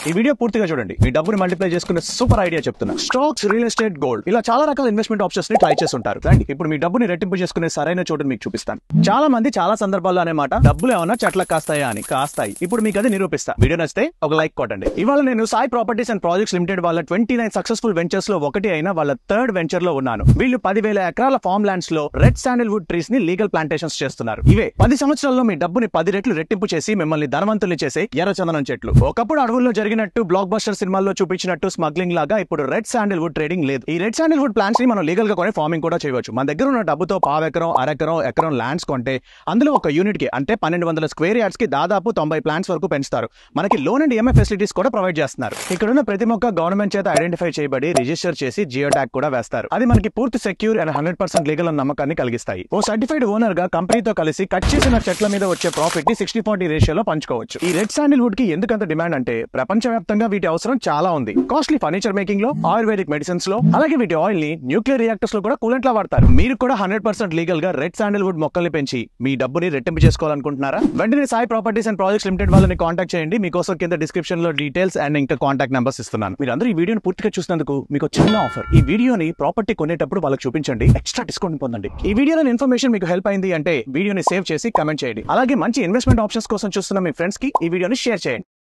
ఈ వీడియో పూర్తిగా చూడండి మీ డబ్బుని మల్టిప్లై చేసుకునే సూపర్ ఐడియా చెప్తున్నా స్టాక్స్ రియల్ ఎస్టేట్ గోల్డ్ ఇలా చాలా రకాల ఇన్వెస్ట్మెంట్ ఆప్షన్స్ ని ట్రై చేస్తుంటారు రండి ఇప్పుడు మీ డబ్బుని రెట్టింపు చేసుకునే సరైన చోటుని మీకు చూపిస్తాను చాలా మంది చాలా సందర్భాల్లో అనేమాట డబ్బులు ఏమన్నా చెట్లకు కాస్తాయా అని కాస్తాయి ఇప్పుడు మీకు అది నిరూపిస్తా వీడియో నచ్చితే ఒక లైక్ కొట్టండి ఇవాళ నేను Sai properties and projects limited వాళ్ళ ట్వంటీ నైన్ సక్సెస్ఫుల్ వెంచర్స్ లో ఒకటి అయిన వాళ్ళ థర్డ్ వెంచర్ లో ఉన్నాను వీళ్ళు పదివేల ఎకరాల ఫార్మ్ ల్యాండ్స్ లో రెడ్ శాండిల్ వుడ్ ట్రీస్ ని లీగల్ ప్లాంటేషన్స్ చేస్తున్నారు ఇవే పది సంవత్సరాల్లో మీ డబ్బుని పది రెట్లు రెట్టింపు చేసి మిమ్మల్ని ధనవంతులు చేసే ఎర్రచందనం చెట్లు ఒకప్పుడు అడవుల్లో జరిగినట్టు బ్లాక్ బస్టర్ సినిమాల్లో చూపించినట్టు స్మగ్లింగ్ లాగా ఇప్పుడు రెడ్ శాండిల్ వుడ్ ట్రేడింగ్ లేదు ఈ రెడ్ శాండిల్ వుడ్ ప్లాంట్స్ ని మనం లీగల్ గా కొని ఫార్మింగ్ కూడా చేయవచ్చు మన దగ్గర ఉన్న డబ్బుతో పావెకరం అరెకరం ఎకరం ల్యాండ్స్ కొంటే అందులో ఒక యూనిట్ కి అంటే పన్నెండు వందల స్క్వేర్ యార్డ్స్ కి దాదాపు తొంభై ప్లాంట్స్ వరకు పెంచుతారు మనకి లోన్ అండ్ ఈఎంఐ ఫెసిలిటీస్ కూడా ప్రొవైడ్ చేస్తున్నారు ఇక్కడ ఉన్న ప్రతి మొక్క గవర్నమెంట్ చేత ఐడెంటిఫై చేయబడి రిజిస్టర్ చేసి జియో ట్యాగ్ కూడా వేస్తారు అది మనకి పూర్తి secure and hundred percent legal అన్న నమ్మకాన్ని కలిగిస్తాయి ఓ సర్టిఫైడ్ ఓనర్ గా కంపెనీతో కలిసి కట్ చేసిన చెట్ల మీద వచ్చే ప్రాఫిట్ ని సిక్స్టీ ఫార్టీ రేషియోలో పంచుకోవచ్చు ఈ రెడ్ శాండిల్ వుడ్ కి ఎందుకంత డిమాండ్ అంటే ప్రపంచవ్యాప్తంగా వీటి అవసరం చాలా ఉంది కాస్ట్లీ ఫర్నిచర్ మేకింగ్ లో ఆయుర్వేదిక్ మెడిసిన్స్ లో అలాగే వీటి ఆయిల్ ని న్యూక్లియర్ రియాక్టర్స్ లో కూడా కూలెంట్ లా వాడతారు మీరు కూడా హండ్రెడ్ పర్సెంట్ లీగల్ గా రెడ్ శాండిల్ వుడ్ మొక్కల్ని పెంచి మీ డబ్బుని రెట్టింపు చేసుకోవాలనుకుంటున్నారా వెంటనే Sai properties and projects limited వాళ్ళని కాంటాక్ట్ చేయండి మీకోసం కింద డిస్క్రిప్షన్ లో డీటెయిల్స్ అండ్ ఇంకా కాంటాక్ట్ నెంబర్స్ ఇస్తున్నాను మీరు అందరూ ఈ వీడియోని పూర్తిగా చూసినందుకు మీకు చిన్న ఆఫర్ ఈ వీడియోని ప్రాపర్టీ కొనేటప్పుడు వాళ్ళకి చూపించండి ఎక్స్ట్రా డిస్కౌంట్ పొందండి ఈ వీడియోలో ఇన్ఫర్మేషన్ మీకు హెల్ప్ అయింది అంటే వీడియోని సేవ్ చేసి కమెంట్ చేయండి అలాగే మంచి ఇన్వెస్ట్మెంట్ ఆప్షన్స్ కోసం చూస్తున్న మీ ఫ్రెండ్స్ కి ఈ వీడియోని షేర్ చేయండి